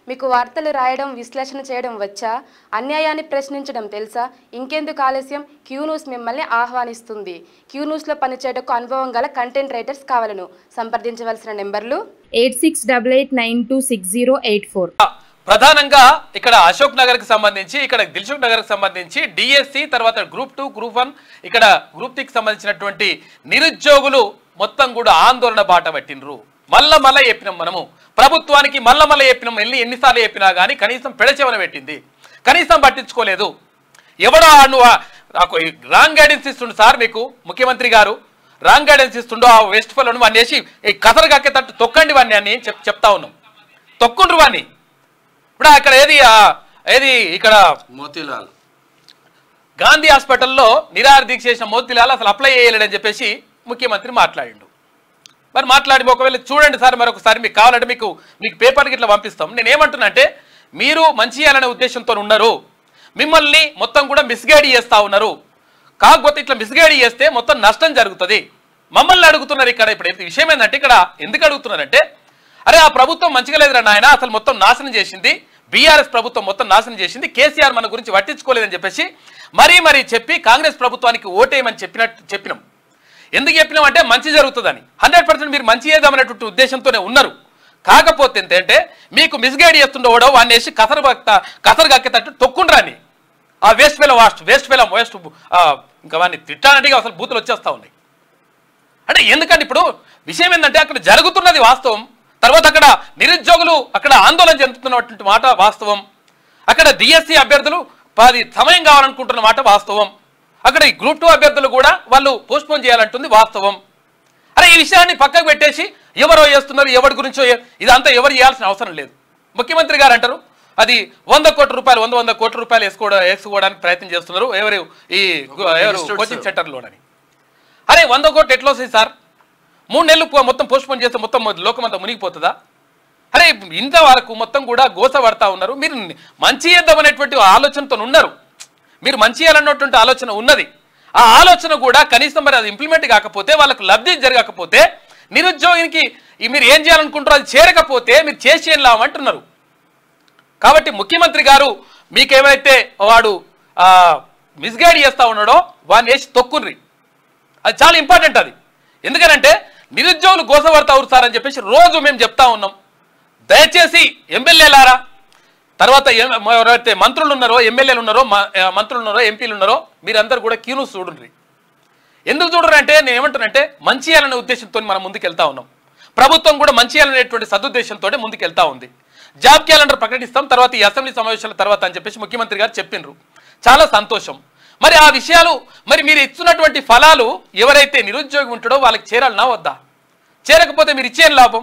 మీకు వార్తలు రాయడం విశ్లేషణ చేయడం వచ్చా అన్యాయాన్ని ప్రశ్నించడం తెలుసా ఇంకెందుకు ఆలస్యం క్యూ న్యూస్ మిమ్మల్ని ఆహ్వానిస్తుంది క్యూ న్యూస్లో పనిచేయటకు అనుభవం గల కంటెంట్ రైటర్స్ కావాలను సంప్రదించవలసిన నెంబర్లు eight six double eight nine two six zero eight four ప్రధానంగా ఇక్కడ అశోక్ నగర్ కి సంబంధించి ఇక్కడ దిల్సుఖ్ నగర్ కి సంబంధించి డిఎస్సి తర్వాత గ్రూప్ టూ గ్రూప్ వన్ ఇక్కడ గ్రూప్ కి సంబంధించినటువంటి నిరుద్యోగులు మొత్తం కూడా ఆందోళన బాట పట్టినరు మల్ల మల్ల చెప్పినాం మనము ప్రభుత్వానికి మల్ల మల్ల చెప్పినాం ఎన్ని ఎన్నిసార్లు చెప్పినా కానీ కనీసం పెడచెవన పెట్టింది కనీసం పట్టించుకోలేదు ఎవడో ఆ నువ్వు ఆ- నాకు ఈ రాంగ్ గైడెన్స్ ఇస్తుండు సార్ మీకు ముఖ్యమంత్రి గారు రాంగ్ గైడెన్స్ ఇస్తుండో ఆ వెస్ట్ ఫెలోను వాడిని వేసి ఈ కథలు కక్కేటట్టు తొక్కండి వాడిని అని చెప్ చెప్తా ఉన్నాం తొక్కుండ్రు వాడిని ఇప్పుడు అక్కడ ఏది ఆ, ఏది ఇక్కడ మోతీలాల్ గాంధీ హాస్పిటల్లో నిరాహార దీక్ష చేసిన మోతిలాల్ అసలు అప్లై చేయలేడని చెప్పేసి ముఖ్యమంత్రి మాట్లాడిండు మరి మాట్లాడి ఒకవేళ చూడండి సార్ మరొకసారి మీకు కావాలంటే మీకు మీకు పేపర్కి ఇట్లా పంపిస్తాం నేను ఏమంటున్నా అంటే మీరు మంచి చేయాలనే ఉద్దేశంతో ఉన్నారు మిమ్మల్ని మొత్తం కూడా మిస్గైడ్ చేస్తా ఉన్నారు కాకపోతే ఇట్లా మిస్గైడ్ చేస్తే మొత్తం నష్టం జరుగుతుంది మమ్మల్ని అడుగుతున్నారు ఇక్కడ ఇప్పుడు ఈ విషయం ఏంటంటే ఇక్కడ ఎందుకు అడుగుతున్నారంటే అరే ఆ ప్రభుత్వం మంచిగా లేదురా నాయన అసలు మొత్తం నాశనం చేసింది బీఆర్ఎస్ ప్రభుత్వం మొత్తం నాశనం చేసింది కేసీఆర్ మన గురించి పట్టించుకోలేదని చెప్పేసి మరీ మరీ చెప్పి కాంగ్రెస్ ప్రభుత్వానికి ఓటేయమని చెప్పినట్టు చెప్పినాం ఎందుకు చెప్పినాం అంటే మంచి జరుగుతుందని హండ్రెడ్ పర్సెంట్ మీరు మంచి చేద్దామనేటువంటి ఉద్దేశంతోనే ఉన్నారు కాకపోతే ఏంటంటే మీకు మిస్గైడ్ చేస్తుండవడో వాడిని వేసి కసరు భక్త కసరు కక్కేటట్టు తొక్కుండ్రాని ఆ waste fellow vast waste fellow waste ఇంకా వాడిని తిట్టాలంటే ఇక అసలు బూతులు వచ్చేస్తా ఉన్నాయి అంటే ఎందుకంటే ఇప్పుడు విషయం ఏంటంటే అక్కడ జరుగుతున్నది వాస్తవం తర్వాత అక్కడ నిరుద్యోగులు అక్కడ ఆందోళన చెందుతున్నటువంటి మాట వాస్తవం అక్కడ డిఎస్సి అభ్యర్థులు పది సమయం కావాలనుకుంటున్న మాట వాస్తవం అక్కడ ఈ గ్రూప్ టూ అభ్యర్థులు కూడా వాళ్ళు పోస్ట్పోన్ చేయాలంటుంది వాస్తవం అరే ఈ విషయాన్ని పక్కకు పెట్టేసి ఎవరో చేస్తున్నారు ఎవరి గురించో ఏ- ఇదంతా ఎవరు చేయాల్సిన అవసరం లేదు ముఖ్యమంత్రి గారు అంటారు అది వంద కోట్ల రూపాయలు వంద వంద కోట్ల రూపాయలు వేసుకోవడం వేసుకోవడానికి ప్రయత్నం చేస్తున్నారు ఎవరు ఈ గు- ఎవరు Institutes. కోచింగ్ సెంటర్లోనని అరే వంద కోట్లు ఎట్లా వస్తాయి సార్ మూడు నెలలు పో- మొత్తం పోస్ట్ పోన్ చేస్తే మొత్తం లోకమంతా మునిగిపోతుందా అరే ఇంతవరకు మొత్తం కూడా గోస పడతా ఉన్నారు మీరు మంచి చేద్దామనేటువంటి ఆలోచనతో ఉన్నారు మీరు మంచి చేయాలన్నటువంటి ఆలోచన ఉన్నది ఆ ఆలోచన కూడా కనీసం మరి అది ఇంప్లిమెంట్ కాకపోతే వాళ్ళకు లబ్ధి జరగకపోతే నిరుద్యోగినికి ఈ మీరు ఏం చేయాలనుకుంటారో అది చేరకపోతే మీరు చేసి ఏం లాభం అంటున్నారు కాబట్టి ముఖ్యమంత్రి గారు మీకేమైతే వాడు మిస్గైడ్ చేస్తా ఉన్నాడో వాడిని వేసి తొక్కుర్రి అది చాలా ఇంపార్టెంట్ అది ఎందుకనంటే నిరుద్యోగులు గోసపడతారు సార్ అని చెప్పేసి రోజు మేము చెప్తా ఉన్నాం దయచేసి ఎమ్మెల్యేలారా తర్వాత ఎం- ఎవరైతే మంత్రులు ఉన్నారో ఎమ్మెల్యేలు ఉన్నారో మ- ఆ, మంత్రులు ఉన్నారో ఎంపీలు ఉన్నారో మీరందరూ కూడా క్యూను చూడండి ఎందుకు చూడరు అంటే నేను ఏమంటానంటే మంచి చేయాలనే ఉద్దేశంతో మనం ముందుకు వెళ్తా ఉన్నాం ప్రభుత్వం కూడా మంచి చేయాలనేటువంటి సదుద్దేశంతో ముందుకు వెళ్తా ఉంది జాబ్ క్యాలెండర్ ప్రకటిస్తాం తర్వాత ఈ అసెంబ్లీ సమావేశాల తర్వాత అని చెప్పేసి ముఖ్యమంత్రి గారు చెప్పిండ్రు చాలా సంతోషం మరి ఆ విషయాలు మరి మీరు ఇస్తున్నటువంటి ఫలాలు ఎవరైతే నిరుద్యోగి ఉంటాడో వాళ్ళకి చేరాలనా వద్దా చేరకపోతే మీరు ఇచ్చేం లాభం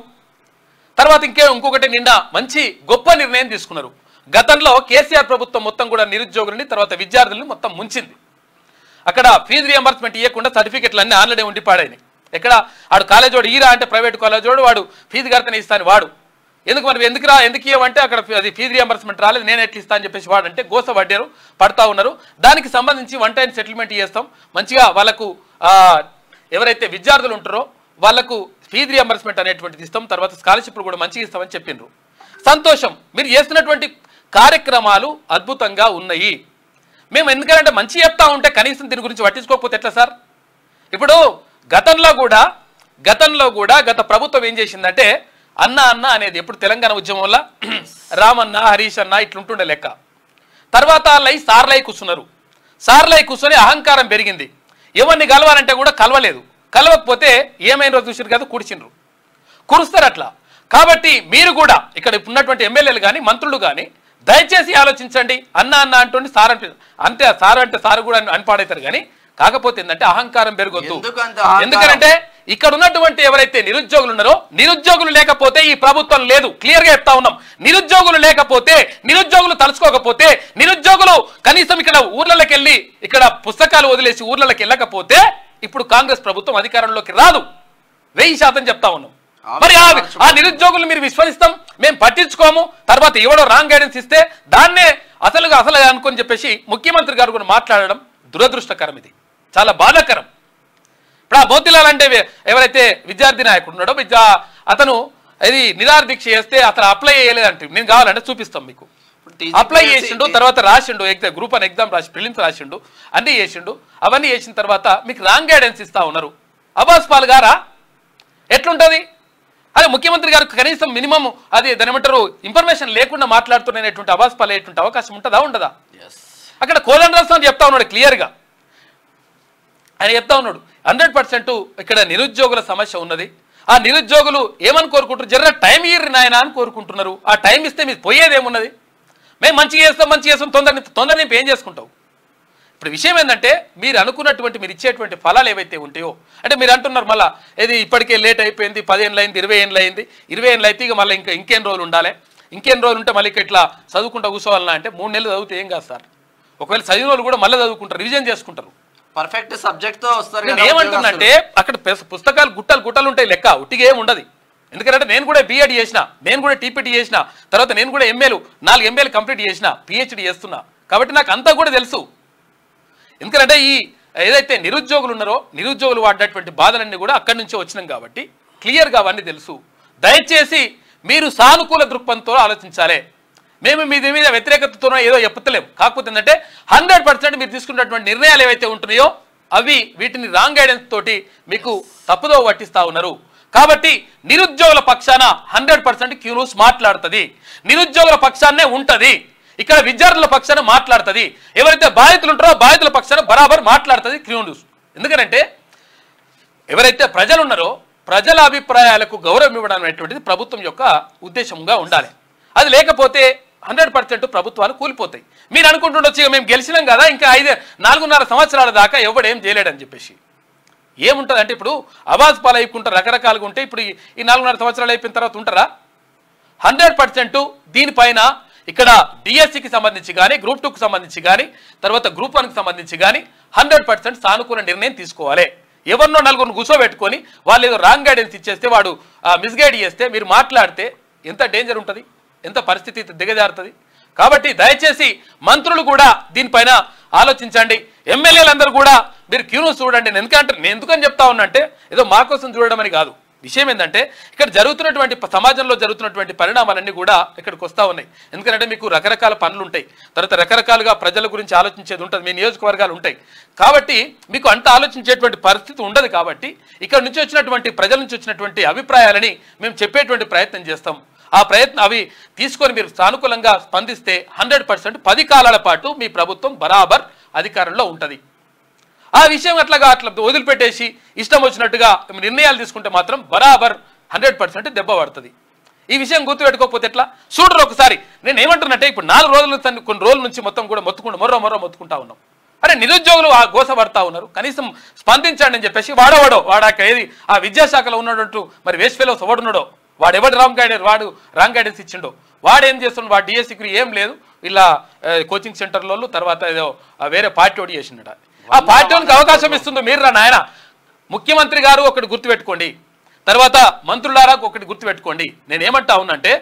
తర్వాత ఇంకే ఇంకొకటి నిన్న మంచి గొప్ప నిర్ణయం తీసుకున్నారు గతంలో కేసీఆర్ ప్రభుత్వం మొత్తం కూడా నిరుద్యోగులని తర్వాత విద్యార్థులను మొత్తం ముంచింది అక్కడ ఫీజు రియంబర్స్మెంట్ ఇవ్వకుండా సర్టిఫికెట్లు అన్నీ ఆల్రెడీ ఉండి పాడైనాయి ఎక్కడ ఆడు కాలేజ్ వాడు ఈరా అంటే ప్రైవేట్ కాలేజ్ వాడు వాడు ఫీజు కడితేనే ఇస్తాను వాడు ఎందుకు మరి ఎందుకు రా ఎందుకు ఇవ్వమంటే అక్కడ అది ఫీజు రియంబర్స్మెంట్ రాలేదు నేను ఎట్లా ఇస్తా అని చెప్పేసి వాడు అంటే గోస పడ్డారు పడతా ఉన్నారు దానికి సంబంధించి వన్ టైం సెటిల్మెంట్ చేస్తాం మంచిగా వాళ్ళకు ఆ, ఎవరైతే విద్యార్థులు ఉంటారో వాళ్ళకు ఫీజు రియంబర్స్మెంట్ అనేటువంటిది ఇస్తాం తర్వాత స్కాలర్షిప్ కూడా మంచిగా ఇస్తామని చెప్పిండ్రు సంతోషం మీరు చేస్తున్నటువంటి కార్యక్రమాలు అద్భుతంగా ఉన్నాయి మేము ఎందుకంటే మంచి చెప్తా ఉంటే కనీసం దీని గురించి పట్టించుకోకపోతే ఎట్లా సార్ ఇప్పుడు గతంలో కూడా గతంలో కూడా గత ప్రభుత్వం ఏం చేసిందంటే అన్న అన్న అనేది ఎప్పుడు తెలంగాణ ఉద్యమం వల్ల రామన్న హరీష్ అన్న ఇట్లుంటుండే లెక్క తర్వాత లై సార్లై కూర్చున్నారు సార్లై కూర్చొని అహంకారం పెరిగింది ఎవరిని కలవాలంటే కూడా కలవలేదు కలవకపోతే ఏమైనా చూసారు కదా కూర్చిండ్రు కురుస్తారు అట్లా కాబట్టి మీరు కూడా ఇక్కడ ఉన్నటువంటి ఎమ్మెల్యేలు కానీ మంత్రులు కానీ దయచేసి ఆలోచించండి అన్న అన్న అంటుండి సార్ అంటే అంతే సార్ అంటే సార్ కూడా అని- అని పాడవుతారు కానీ కాకపోతే ఏంటంటే అహంకారం పెరగొద్దు ఎందుకంత అహంకారం? ఎందుకంటే ఇక్కడ ఉన్నటువంటి ఎవరైతే నిరుద్యోగులు ఉన్నారో నిరుద్యోగులు లేకపోతే ఈ ప్రభుత్వం లేదు క్లియర్ గా చెప్తా ఉన్నాం నిరుద్యోగులు లేకపోతే నిరుద్యోగులు తలుచుకోకపోతే నిరుద్యోగులు కనీసం ఇక్కడ ఊర్లలోకి వెళ్ళి ఇక్కడ పుస్తకాలు వదిలేసి ఊర్లలోకి వెళ్ళకపోతే ఇప్పుడు కాంగ్రెస్ ప్రభుత్వం అధికారంలోకి రాదు వెయ్యి శాతం చెప్తా ఉన్నాం మరి ఆ ఆ నిరుద్యోగులు మీరు విశ్వసిస్తాం మేము పట్టించుకోము తర్వాత ఎవడో రాంగ్ గైడెన్స్ ఇస్తే దాన్నే అసలుగా అసలు అనుకొని చెప్పేసి ముఖ్యమంత్రి గారు కూడా మాట్లాడడం దురదృష్టకరం ఇది చాలా బాధాకరం ఇప్పుడు ఆ మోతిలాల్ అంటే ఎవ- ఎవరైతే విద్యార్థి నాయకుడు ఉన్నాడో విద్యా అతను ఇది నిరాహార దీక్ష చేస్తే అతను అప్లై చేయలేదంటే నేను కావాలంటే చూపిస్తాం మీకు ఇప్పుడు TGPSC అప్లై చేసిండు తర్వాత రాసిండు ఎగ్జామ్ గ్రూప్ అని ఎగ్జామ్ రాసి ప్రిలిమ్స్ రాసిండు అన్నీ చేసిండు అవన్నీ చేసిన తర్వాత మీకు రాంగ్ గైడెన్స్ ఇస్తా ఉన్నారు అబ్బాస్ పాల్ గారా ఎట్లుంటది అదే ముఖ్యమంత్రి గారు కనీసం మినిమం అది దాని ఏమంటారు ఇన్ఫర్మేషన్ లేకుండా మాట్లాడుతున్నటువంటి అబాస్ పాల్ అయ్యేటువంటి అవకాశం ఉంటుందా ఉండదా ఎస్ అక్కడ కోదండరావు చెప్తా ఉన్నాడు క్లియర్గా ఆయన చెప్తా ఉన్నాడు హండ్రెడ్ పర్సెంట్ ఇక్కడ నిరుద్యోగుల సమస్య ఉన్నది ఆ నిరుద్యోగులు ఏమని కోరుకుంటారు జర్ర టైం ఇయ్యరు నాయన అని కోరుకుంటున్నారు ఆ టైం ఇస్తే మీకు పోయేది ఏమున్నది మేము మంచిగా చేస్తాం మంచిగా చేస్తాం తొందర తొందర నింపి ఏం చేసుకుంటావు ఇప్పుడు విషయం ఏంటంటే మీరు అనుకున్నటువంటి మీరు ఇచ్చేటువంటి ఫలాలు ఏవైతే ఉంటాయో అంటే మీరు అంటున్నారు మళ్ళీ ఇది ఇప్పటికే లేట్ అయిపోయింది పదిహేనులు అయింది ఇరవై ఏళ్ళు అయింది ఇరవై ఏళ్ళు అయితే ఇక మళ్ళీ ఇంకా ఇంకేం రోజులు ఉండాలి ఇంకేం రోజులు ఉంటే మళ్ళీ ఇక ఇట్లా చదువుకుంటా కూర్చోవాలన్నా అంటే మూడు నెలలు చదివితే ఏం కాదు సార్ ఒకవేళ చదివిన వాళ్ళు కూడా మళ్ళీ చదువుకుంటారు రివిజన్ చేసుకుంటారు పర్ఫెక్ట్ సబ్జెక్ట్ తో వస్తారు నేను కదా ఏమంటున్నంటే అక్కడ పెస్- పుస్తకాలు గుట్టలు గుట్టలు ఉంటాయి లెక్క ఉట్టిగా ఏమి ఉండదు ఎందుకంటే నేను కూడా బీఎడ్ చేసిన నేను కూడా టీపీటీ చేసిన తర్వాత నేను కూడా ఎంఏలు నాలుగు ఎంఏలు కంప్లీట్ చేసిన పిహెచ్డి చేస్తున్నా కాబట్టి నాకు అంతా కూడా తెలుసు ఎందుకంటే ఈ ఏదైతే నిరుద్యోగులు ఉన్నారో నిరుద్యోగులు వాడినటువంటి బాధలన్నీ కూడా అక్కడి నుంచే వచ్చినాం కాబట్టి క్లియర్గా అవన్నీ తెలుసు దయచేసి మీరు సానుకూల దృక్పథంతో ఆలోచించాలి మేము మీ మీద వ్యతిరేకతతోనో ఏదో చెప్పుతలేం కాకపోతే ఏంటంటే హండ్రెడ్ పర్సెంట్ మీరు తీసుకున్నటువంటి నిర్ణయాలు ఏవైతే ఉంటున్నాయో అవి వీటిని రాంగ్ గైడెన్స్ తోటి మీకు తప్పుదో పట్టిస్తా ఉన్నారు కాబట్టి నిరుద్యోగుల పక్షాన హండ్రెడ్ పర్సెంట్ క్యూనూస్ మాట్లాడుతుంది నిరుద్యోగుల పక్షాన్నే ఉంటది ఇక్కడ విద్యార్థుల పక్షాన మాట్లాడుతుంది ఎవరైతే బాధితులు ఉంటారో బాధితుల పక్షాన బరాబర్ మాట్లాడుతుంది క్యూనూస్ ఎందుకంటే ఎవరైతే ప్రజలు ఉన్నారో ప్రజల అభిప్రాయాలకు గౌరవం ఇవ్వడం అనేటువంటిది ప్రభుత్వం యొక్క ఉద్దేశంగా ఉండాలి అది లేకపోతే హండ్రెడ్ పర్సెంట్ ప్రభుత్వాలు కూలిపోతాయి మీరు అనుకుంటుండొచ్చు ఇక మేము గెలిచినాం కదా ఇంకా ఐదే నాలుగున్నర సంవత్సరాల దాకా ఎవడేం చేయలేడని చెప్పేసి ఏముంటుంది అంటే ఇప్పుడు అవాజ్ పాలు అయిపోతుంటారు రకరకాలుగా ఉంటే ఇప్పుడు ఈ- ఈ నాలుగున్నర సంవత్సరాలు అయిపోయిన తర్వాత ఉంటారా హండ్రెడ్ పర్సెంట్ దీనిపైన ఇక్కడ డిఎస్సికి సంబంధించి కానీ గ్రూప్ టూకి సంబంధించి కానీ తర్వాత గ్రూప్ వన్కి సంబంధించి కానీ హండ్రెడ్ పర్సెంట్ సానుకూల నిర్ణయం తీసుకోవాలి ఎవరినో నలుగురిని కూర్చోబెట్టుకొని వాళ్ళు ఏదో రాంగ్ గైడెన్స్ ఇచ్చేస్తే వాడు మిస్గైడ్ చేస్తే మీరు మాట్లాడితే ఎంత డేంజర్ ఉంటుంది ఎంత పరిస్థితి దిగజారుతుంది కాబట్టి దయచేసి మంత్రులు కూడా దీనిపైన ఆలోచించండి ఎమ్మెల్యేలందరూ కూడా మీరు క్యూను చూడండి నేను ఎందుకంటే నేను ఎందుకని చెప్తా ఉన్నా అంటే ఏదో మా కోసం చూడడం అని కాదు విషయం ఏంటంటే ఇక్కడ జరుగుతున్నటువంటి ప- సమాజంలో జరుగుతున్నటువంటి పరిణామాలన్నీ కూడా ఇక్కడికి వస్తూ ఉన్నాయి ఎందుకంటే మీకు రకరకాల పనులు ఉంటాయి తర్వాత రకరకాలుగా ప్రజల గురించి ఆలోచించేది ఉంటుంది మీ నియోజకవర్గాలు ఉంటాయి కాబట్టి మీకు అంత ఆలోచించేటువంటి పరిస్థితి ఉండదు కాబట్టి ఇక్కడ నుంచి వచ్చినటువంటి ప్రజల నుంచి వచ్చినటువంటి అభిప్రాయాలని మేము చెప్పేటువంటి ప్రయత్నం చేస్తాం ఆ ప్రయత్నం అవి తీసుకొని మీరు సానుకూలంగా స్పందిస్తే హండ్రెడ్ పర్సెంట్ పది కాలాల పాటు మీ ప్రభుత్వం బరాబర్ అధికారంలో ఉంటుంది ఆ విషయం అట్లాగా అట్లా వదిలిపెట్టేసి ఇష్టం వచ్చినట్టుగా నిర్ణయాలు తీసుకుంటే మాత్రం బరాబర్ హండ్రెడ్ పర్సెంట్ దెబ్బ పడుతుంది ఈ విషయం గుర్తుపెట్టుకోకపోతే ఎట్లా చూడరు ఒకసారి నేను ఏమంటున్నట్టే ఇప్పుడు నాలుగు రోజుల నుంచి కొన్ని రోజుల నుంచి మొత్తం కూడా మొత్తుకుంటూ మొర్రో మొర్రో మొత్తుకుంటా ఉన్నాం అరే నిరుద్యోగులు ఆ గోస పడతా ఉన్నారు కనీసం స్పందించండి అని చెప్పేసి వాడవాడో వాడాక ఏది ఆ విద్యాశాఖలో ఉన్నట్టు మరి వేస్ట్ ఫెలోస్ ఎవడున్నాడో వాడు ఎవడు రాంగ్ గైడెన్స్ వాడు రాంగ్ గైడెన్స్ ఇచ్చిండో వాడు ఏం చేస్తున్నాడు వాడు డిఎస్సికి ఏం లేదు ఇలా కోచింగ్ సెంటర్లలో తర్వాత ఏదో ఆ, వేరే పార్టీ ఒకటి చేసిండట ఆ పార్టీకి అవకాశం ఇస్తుంది మీరు రా నాయన ముఖ్యమంత్రి గారు ఒకటి గుర్తుపెట్టుకోండి తర్వాత మంత్రులారా ఒకటి గుర్తుపెట్టుకోండి నేను ఏమంటా ఉన్నంటే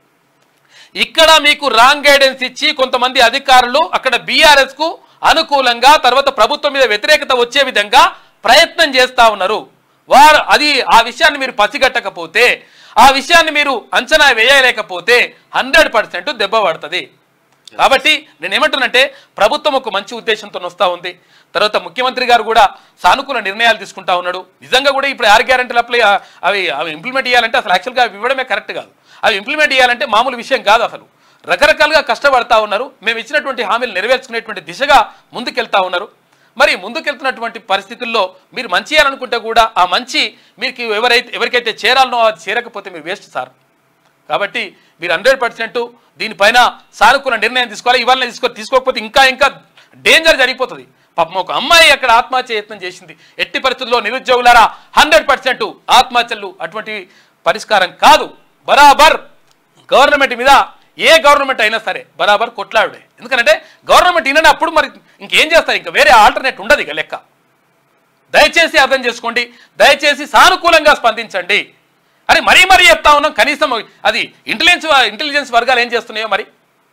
ఇక్కడ మీకు రాంగ్ గైడెన్స్ ఇచ్చి కొంతమంది అధికారులు అక్కడ బీఆర్ఎస్ కు అనుకూలంగా తర్వాత ప్రభుత్వం మీద వ్యతిరేకత వచ్చే విధంగా ప్రయత్నం చేస్తా ఉన్నారు వారు అది ఆ విషయాన్ని మీరు పసిగట్టకపోతే ఆ విషయాన్ని మీరు అంచనా వేయలేకపోతే హండ్రెడ్ పర్సెంట్ దెబ్బ పడుతుంది కాబట్టి నేను ఏమంటున్నంటే ప్రభుత్వం ఒక మంచి ఉద్దేశంతో వస్తూ ఉంది తర్వాత ముఖ్యమంత్రి గారు కూడా సానుకూల నిర్ణయాలు తీసుకుంటా ఉన్నాడు నిజంగా కూడా ఇప్పుడు ఆరు గ్యారెంటీలు అప్లై అవి అవి ఇంప్లిమెంట్ చేయాలంటే అసలు యాక్చువల్గా అవి ఇవ్వడమే కరెక్ట్ కాదు అవి ఇంప్లిమెంట్ చేయాలంటే మామూలు విషయం కాదు అసలు రకరకాలుగా కష్టపడతా ఉన్నారు మేము ఇచ్చినటువంటి హామీలు నెరవేర్చుకునేటువంటి దిశగా ముందుకెళ్తా ఉన్నారు మరి ముందుకెళ్తున్నటువంటి పరిస్థితుల్లో మీరు మంచి చేయాలనుకుంటే కూడా ఆ మంచి మీకు ఎవరైతే ఎవరికైతే చేరాలనో అది చేరకపోతే మీరు వేస్ట్ సార్ కాబట్టి మీరు హండ్రెడ్ పర్సెంట్ దీనిపైన సానుకూల నిర్ణయం తీసుకోవాలి ఇవాళ తీసుకో తీసుకోకపోతే ఇంకా ఇంకా డేంజర్ జరిగిపోతుంది పాపం ఒక అమ్మాయి అక్కడ ఆత్మహత్య యత్నం చేసింది ఎట్టి పరిస్థితుల్లో నిరుద్యోగులారా హండ్రెడ్ పర్సెంట్ ఆత్మహత్యలు అటువంటి పరిష్కారం కాదు బరాబర్ గవర్నమెంట్ మీద ఏ గవర్నమెంట్ అయినా సరే బరాబర్ కొట్లాడుడే ఎందుకంటే గవర్నమెంట్ వినప్పుడు మరి ఇంకేం చేస్తారు ఇంకా వేరే ఆల్టర్నేట్ ఉండదు ఇక లెక్క దయచేసి అర్థం చేసుకోండి దయచేసి సానుకూలంగా స్పందించండి అని మరీ మరీ చెప్తా ఉన్నాం కనీసం అది ఇంటెలిజెన్స్ ఇంటెలిజెన్స్ వర్గాలు ఏం చేస్తున్నాయో మరి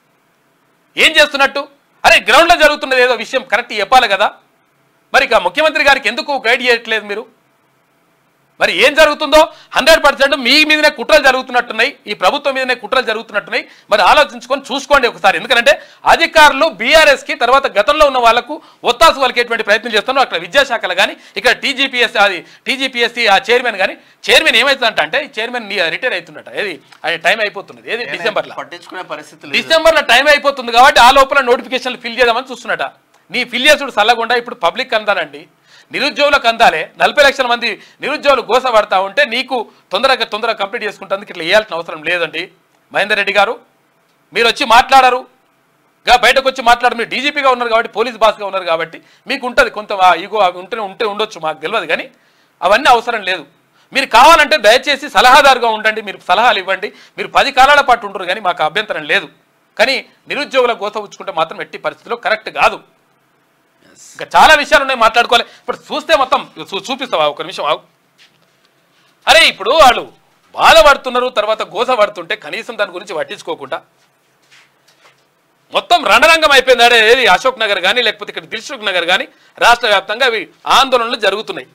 ఏం చేస్తున్నట్టు అరే గ్రౌండ్లో జరుగుతున్నది ఏదో విషయం కరెక్ట్ చెప్పాలి కదా మరి ఇక ముఖ్యమంత్రి గారికి ఎందుకు గైడ్ చేయట్లేదు మీరు మరి ఏం జరుగుతుందో హండ్రెడ్ పర్సెంట్ మీ మీదనే కుట్రలు జరుగుతున్నట్టున్నాయి ఈ ప్రభుత్వం మీదనే కుట్రలు జరుగుతున్నట్టున్నాయి మరి ఆలోచించుకొని చూసుకోండి ఒకసారి ఎందుకంటే అధికారులు బీఆర్ఎస్ కి తర్వాత గతంలో ఉన్న వాళ్ళకు ఒత్తాసు వలికేటువంటి ప్రయత్నం చేస్తున్నారు అక్కడ విద్యాశాఖలు కానీ ఇక్కడ టీజీపీఎస్ అది టీజీపీఎస్సీ ఆ చైర్మన్ కానీ చైర్మన్ ఏమవుతుందంట అంటే ఈ చైర్మన్ రిటైర్ అవుతుందట ఏది అది టైం అయిపోతున్నది ఏది డిసెంబర్లో పట్టించుకునే పరిస్థితి లేదు డిసెంబర్ లో టైం అయిపోతుంది కాబట్టి ఆ లోపల నోటిఫికేషన్లు ఫిల్ చేద్దామని చూస్తున్నట నీ ఫిల్ చేసుడు చల్లకుండా ఇప్పుడు పబ్లిక్ అందాలండి నిరుద్యోగులకు అందాలే నలభై లక్షల మంది నిరుద్యోగులు గోస పడతా ఉంటే నీకు తొందరగా తొందరగా కంప్లీట్ చేసుకుంటానికి ఇట్లా వేయాల్సిన అవసరం లేదండి మహేందర్ రెడ్డి గారు మీరు వచ్చి మాట్లాడరు గా బయటకు వచ్చి మాట్లాడు మీరు డీజీపీగా ఉన్నారు కాబట్టి పోలీస్ బాస్గా ఉన్నారు కాబట్టి మీకు ఉంటుంది కొంత ఈగో అవి ఉంటే ఉంటే ఉండొచ్చు మాకు తెలియదు కానీ అవన్నీ అవసరం లేదు మీరు కావాలంటే దయచేసి సలహాదారుగా ఉండండి మీరు సలహాలు ఇవ్వండి మీరు పది కాలాల పాటు ఉండరు కానీ మాకు అభ్యంతరం లేదు కానీ నిరుద్యోగుల గోస ఉంచుకుంటే మాత్రం ఎట్టి పరిస్థితిలో కరెక్ట్ కాదు ఇంకా చాలా విషయాలు ఉన్నాయి మాట్లాడుకోవాలి ఇప్పుడు చూస్తే మొత్తం చూ- చూపిస్తావా ఒక నిమిషం ఆగు అరే ఇప్పుడు వాళ్ళు బాధపడుతున్నారు తర్వాత గోస పడుతుంటే కనీసం దాని గురించి పట్టించుకోకుండా మొత్తం రణరంగం అయిపోయింది అడే ఏది అశోక్ నగర్ కానీ లేకపోతే ఇక్కడ దిల్సుఖ్ నగర్ కానీ రాష్ట్ర వ్యాప్తంగా అవి ఆందోళనలు జరుగుతున్నాయి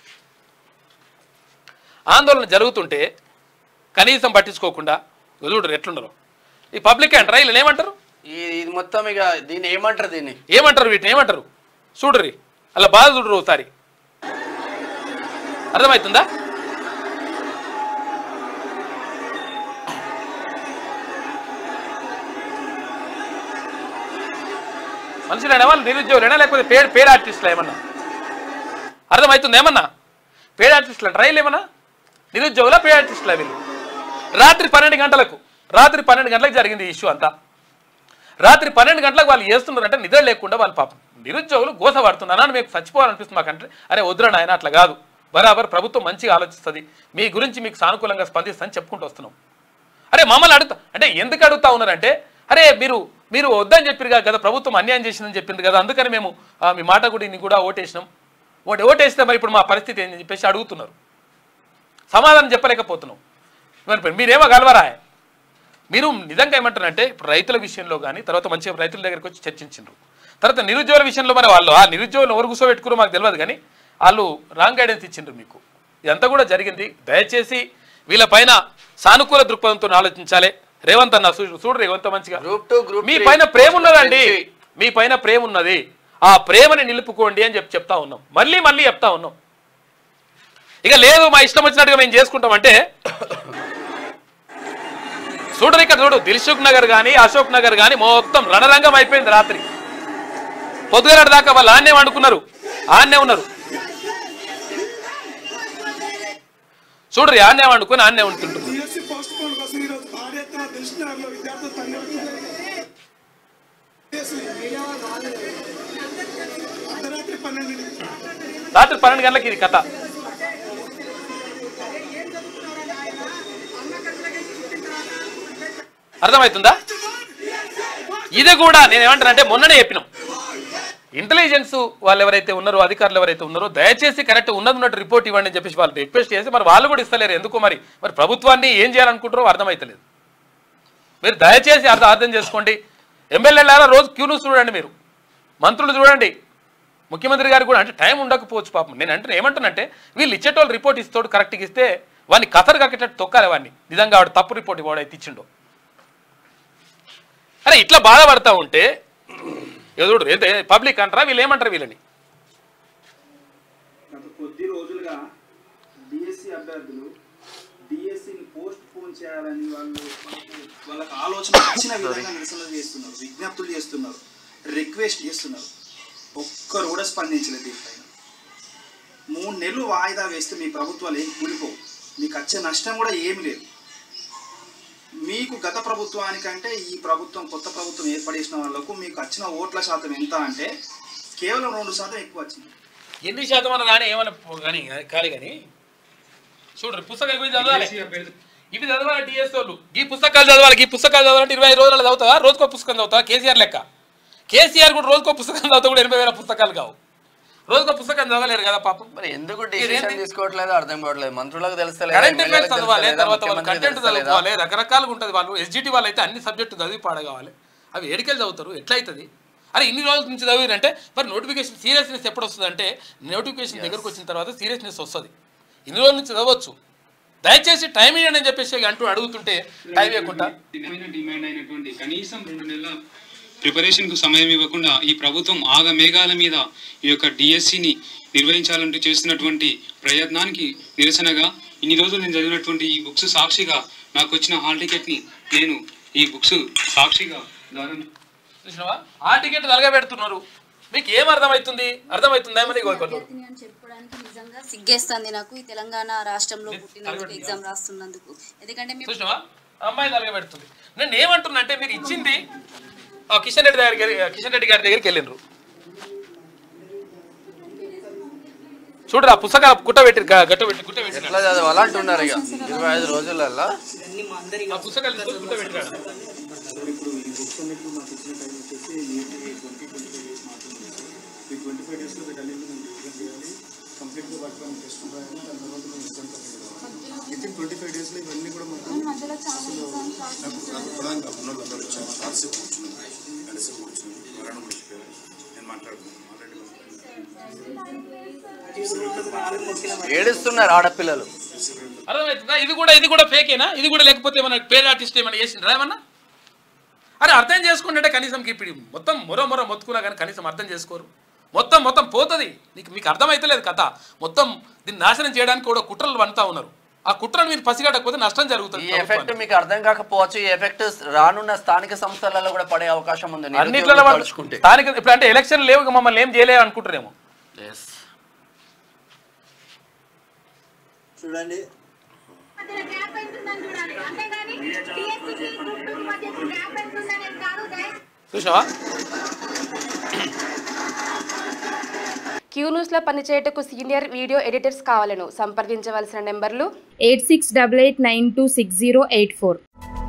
ఆందోళన జరుగుతుంటే కనీసం పట్టించుకోకుండా చూడరు ఎట్లుండరు ఈ పబ్లిక్ అంటారా వీళ్ళని ఏమంటారు ఈ ఇది మొత్తం ఇక దీన్ని ఏమంటారు దీన్ని ఏమంటారు వీటిని ఏమంటారు చూడరి అలా బాధ చూడరు ఒకసారి అర్థమవుతుందా మనుషులైనా వాళ్ళు నిరుద్యోగులైనా లేకపోతే పేడ్ పేడ్ ఆర్టిస్టులు ఏమన్నా అర్థమవుతుంది ఏమన్నా పేడ్ ఆర్టిస్టులు ట్రైల్ ఏమన్నా నిరుద్యోగుల పేడ్ ఆర్టిస్టుల వీళ్ళు రాత్రి పన్నెండు గంటలకు రాత్రి పన్నెండు గంటలకు జరిగింది ఈ ఇష్యూ అంతా రాత్రి పన్నెండు గంటలకు వాళ్ళు చేస్తున్నారంటే నిద్ర లేకుండా వాళ్ళు పాపం నిరుద్యోగులు గోస పడుతున్నారు అని మీకు చచ్చిపోవాలనిపిస్తుంది మాకంటే అరే వద్దురా నాయన అట్లా కాదు బరాబర్ ప్రభుత్వం మంచిగా ఆలోచిస్తుంది మీ గురించి మీకు సానుకూలంగా స్పందిస్తుందని చెప్పుకుంటూ వస్తున్నాం అరే మమ్మల్ని అడుగుతా అంటే ఎందుకు అడుగుతా ఉన్నారంటే అరే మీరు మీరు వద్దని చెప్పారు కదా ప్రభుత్వం అన్యాయం చేసిందని చెప్పింది కదా అందుకని మేము ఆ, మీ మాట కూడా ఇన్ని కూడా ఓటేసినాం ఓటు ఓటేస్తే మరి ఇప్పుడు మా పరిస్థితి ఏంటి అని చెప్పేసి అడుగుతున్నారు సమాధానం చెప్పలేకపోతున్నాం మరి మీరేమో గలవరా మీరు నిజంగా ఏమంటారంటే ఇప్పుడు రైతుల విషయంలో కానీ తర్వాత మంచిగా రైతుల దగ్గరికి వచ్చి చర్చించారు తర్వాత నిరుద్యోగుల విషయంలో మరి వాళ్ళు ఆ నిరుద్యోగులు ఎవరు కూర్చోబెట్టుకురో మాకు తెలియదు కానీ వాళ్ళు రాంగ్ గైడెన్స్ ఇచ్చిండ్రు మీకు ఇదంతా కూడా జరిగింది దయచేసి వీళ్ళపైన సానుకూల దృక్పథంతో ఆలోచించాలి రేవంత్ అన్న చూ- చూడు రేవంత్ మంచిగా గ్రూప్ టూ గ్రూప్ మీ త్రీ, పైన ప్రేమ ఉన్నదండి నుంచి మీ పైన ప్రేమ ఉన్నది ఆ ప్రేమని నిలుపుకోండి అని చెప్పి చెప్తా ఉన్నాం మళ్ళీ మళ్ళీ చెప్తా ఉన్నాం ఇక లేదు మా ఇష్టం వచ్చినట్టుగా మేము చేసుకుంటామంటే చూడరు ఇక్కడ చూడు దిల్సుఖ్ నగర్ కానీ అశోక్ నగర్ కానీ మొత్తం రణరంగం అయిపోయింది రాత్రి పొద్దుగలటి దాకా వాళ్ళు ఆన్నే వండుకున్నారు ఆన్నే ఉన్నారు చూడరు ఆన్నే వండుకొని ఆన్నే ఉంటుంటారు డిఎస్సి పోస్ట్ పోన్ కోసం ఈరోజు భారీ ఎత్తున దిల్సుఖ్నగర్లో విద్యార్థులు తరలివచ్చారు. డిఎస్సి అర్ధరాత్రి పన్నెండింటికి రాత్రి పన్నెండు గంటలకి ఇది కథ అర్థమవుతుందా ఇది కూడా నేను ఏమంటానంటే మొన్ననే చెప్పినాం ఇంటెలిజెన్స్ వాళ్ళు ఎవరైతే ఉన్నారో అధికారులు ఎవరైతే ఉన్నారో దయచేసి కరెక్ట్ ఉన్నది ఉన్నట్టు రిపోర్ట్ ఇవ్వండి అని చెప్పేసి వాళ్ళు రిక్వెస్ట్ చేసి మరి వాళ్ళు కూడా ఇస్తలేరు ఎందుకు మరి మరి ప్రభుత్వాన్ని ఏం చేయాలనుకుంటారో అర్థమైతలేదు మీరు దయచేసి అర్థం అర్థం చేసుకోండి ఎమ్మెల్యేలారా రోజు క్యూను చూడండి మీరు మంత్రులు చూడండి ముఖ్యమంత్రి గారు కూడా అంటే టైం ఉండకపోవచ్చు పాపం నేను అంటే ఏమంటానంటే వీళ్ళు ఇచ్చేటోళ్ళు రిపోర్ట్ ఇస్తాడు కరెక్ట్గా ఇస్తే వాడిని కథరు కక్కేటట్టు తొక్కాలి వాడిని నిజంగా వాడు తప్పు రిపోర్ట్ ఇవ్వడైతే ఇచ్చిండో అరే ఇట్లా బాధపడతా ఉంటే ఎదుడు ఎంత పబ్లిక్ అంటారా వీళ్ళు ఏమంటారు వీళ్ళని గత కొద్ది రోజులుగా డిఎస్సి అభ్యర్థులు డిఎస్సిని పోస్ట్ పోన్ చేయాలని వాళ్ళు వాళ్ళకు- వాళ్ళకి ఆలోచన వచ్చిన విధంగా నిరసనలు చేస్తున్నారు విజ్ఞప్తులు చేస్తున్నారు రిక్వెస్ట్ చేస్తున్నారు ఒక్కరు కూడా స్పందించలేదు దీనిపైన మూడు నెలలు వాయిదా వేస్తే మీ ప్రభుత్వాలు ఏం కూలిపోవు మీకు వచ్చే నష్టం కూడా ఏమి లేదు మీకు గత ప్రభుత్వానికంటే ఈ ప్రభుత్వం కొత్త ప్రభుత్వం ఏర్పడేసిన వాళ్ళకు మీకు వచ్చిన ఓట్ల శాతం ఎంత అంటే కేవలం రెండు శాతం ఎక్కువ వచ్చింది ఎన్ని శాతం అన్న రాని ఏమన్నా పో- కానీ కాదు కానీ చూడరు పుస్తకాలు పోయి చదవాలి ఇవి చదవాలి టీఎస్ వాళ్ళు ఈ పుస్తకాలు చదవాలి ఈ పుస్తకాలు చదవాలంటే ఇరవై ఐదు రోజులు చదువుతావా రోజుకో పుస్తకం చదువుతావా కేసీఆర్ లెక్క కేసీఆర్ కూడా రోజుకో పుస్తకం చదువుతా కూడా ఎనభై వేల పుస్తకాలు కావు రోజుకో పుస్తకం చదవలేరు కదా పాపం మరి ఎందుకు ఇదేంటి? డిసిషన్ తీసుకోవట్లేదు అర్థం కావట్లేదు మంత్రులకు తెలుస్తలేదు కరెంట్ అఫైర్స్ ఎమ్మెల్యేలకు చదవాలి తెలుస్తలేదా, తర్వాత వాళ్ళు ముఖ్యమంత్రికి కంటెంట్ తెలుస్తలేదా? చదువుకోవాలి రకరకాలుగా ఉంటుంది వాళ్ళు ఎస్జిటి వాళ్ళు అయితే అన్ని సబ్జెక్టు చదివి పాడగావాలి అవి ఎడికెళ్ళి చదువుతారు ఎట్లా అవుతుంది అరే ఇన్ని రోజుల నుంచి చదివారంటే మరి నోటిఫికేషన్ సీరియస్నెస్ ఎప్పుడు వస్తుంది అంటే నోటిఫికేషన్ దగ్గరకు వచ్చిన తర్వాత సీరియస్నెస్ వస్తుంది ఇన్ని రోజుల నుంచి చదవచ్చు దయచేసి టైం ఇవ్వండి అని చెప్పేసి అంటూ అడుగుతుంటే టైం ఇవ్వకుండా దినమైన డిమాండ్ అయినటువంటి కనీసం రెండు నెలల ప్రిపరేషన్ కు సమయం ఇవ్వకుండా ఈ ప్రభుత్వం ఆగ మేఘాల మీద ఈ యొక్క డిఎస్సిని నిర్వహించాలంటూ చేస్తున్నటువంటి ప్రయత్నానికి నిరసనగా ఇన్ని రోజులు నేను చదివినటువంటి ఈ బుక్స్ సాక్షిగా నాకు వచ్చిన హాల్ టికెట్ ని నేను ఈ బుక్స్ సాక్షిగా దాని చూసినావా ఆ టికెట్ తలగబెడుతున్నారు మీకు ఏం అర్థమవుతుంది అర్థమవుతుందా మరి ఇగో కొన్ని విద్యార్థిని అని చెప్పుకోవడానికి నిజంగా సిగ్గేస్తుంది నాకు ఈ తెలంగాణ రాష్ట్రంలో పుట్టినందుకు ఎగ్జామ్ రాస్తున్నందుకు ఎందుకంటే మేము చూసినావా అమ్మాయి తలగబెడుతుంది నేను ఏమంటున్నా అంటే మీరు ఇచ్చింది ఆ కిషన్ రెడ్డి దగ్గరికి కిషన్ రెడ్డి గారి దగ్గరికి వెళ్ళిండ్రు చూడరా పుస్తకాలు కుట్ట పెట్టి గట్ట పెట్టి కుట్ట పెట్టి ఎట్లా చదవాలి అంటున్నారు ఇక ఇరవై ఐదు రోజులల్లో ఆ పుస్తకాలు తీసుకొని కుట్ట పెట్టినాడు సార్ ఇప్పుడు ఈ బుక్స్ అన్నిటికీ మాకు ఇచ్చిన టైం వచ్చేసి nearly twenty twenty five days మాత్రమే సార్ ఈ ట్వంటీ ఫైవ్ డేస్లో వీటన్నింటినీ మేము రివిజన్ చేయాలి కంప్లీట్గా వాటి పైన టెస్ట్ రాయాలి దాని తర్వాత మేము exam complete within twenty five డేస్లో ఇవన్నీ కూడా మాకు అసలు నాకు ప్రధానంగా ఉన్నోళ్ళందరూ వచ్చారు చాలాసేపు కూర్చున్నాను ఎంతసేపు కూర్చున్నాను మరణ మర్చిపోయారు నేను మాట్లాడుతున్నాను ఏడుస్తున్నారు ఆడపిల్లలు అర్థమవుతుందా ఇది కూడా ఇది కూడా ఫేకేనా ఇది కూడా లేకపోతే మన పేరు ఆర్టిస్ట్ ఏమైనా చేసిండ్రా ఏమన్నా అరే అర్థం చేసుకుంటే కనీసం ఇప్పుడు మొత్తం మొర మొర మొత్తుకున్నా కానీ కనీసం అర్థం చేసుకోరు మొత్తం మొత్తం పోతుంది నీకు మీకు అర్థమైతలేదు కథ మొత్తం దీన్ని నాశనం చేయడానికి కూడా కుట్రలు వండుతా ఉన్నారు ఆ కుట్రను మీరు పసిగట్టకపోతే నష్టం జరుగుతుంది ఈ ఎఫెక్ట్ ప్రభుత్వానికి. మీకు అర్థం కాకపోవచ్చు ఈ ఎఫెక్ట్ రానున్న స్థానిక సంస్థలలో కూడా పడే అవకాశం ఉంది అన్నిట్లలో నిరుద్యోగులు వాళ్ళు తలుచుకుంటే స్థానిక ఇప్పుడు అంటే ఎలక్షన్ లేవు ఇక మమ్మల్ని ఏం చేయలేవు అనుకుంటారేమో Yes. చూడండి గ్యాప్ ఎంతుందని చూడాలి అంతేగాని టీఎస్సీకి గ్రూప్ టూ మధ్య గ్యాప్ ఎంతుందనేది కాదు దయచేసి చూసావా క్యూ న్యూస్లో పనిచేయటకు సీనియర్ వీడియో ఎడిటర్స్ కావాలను సంప్రదించవలసిన నెంబర్లు eight six double eight nine two six zero eight four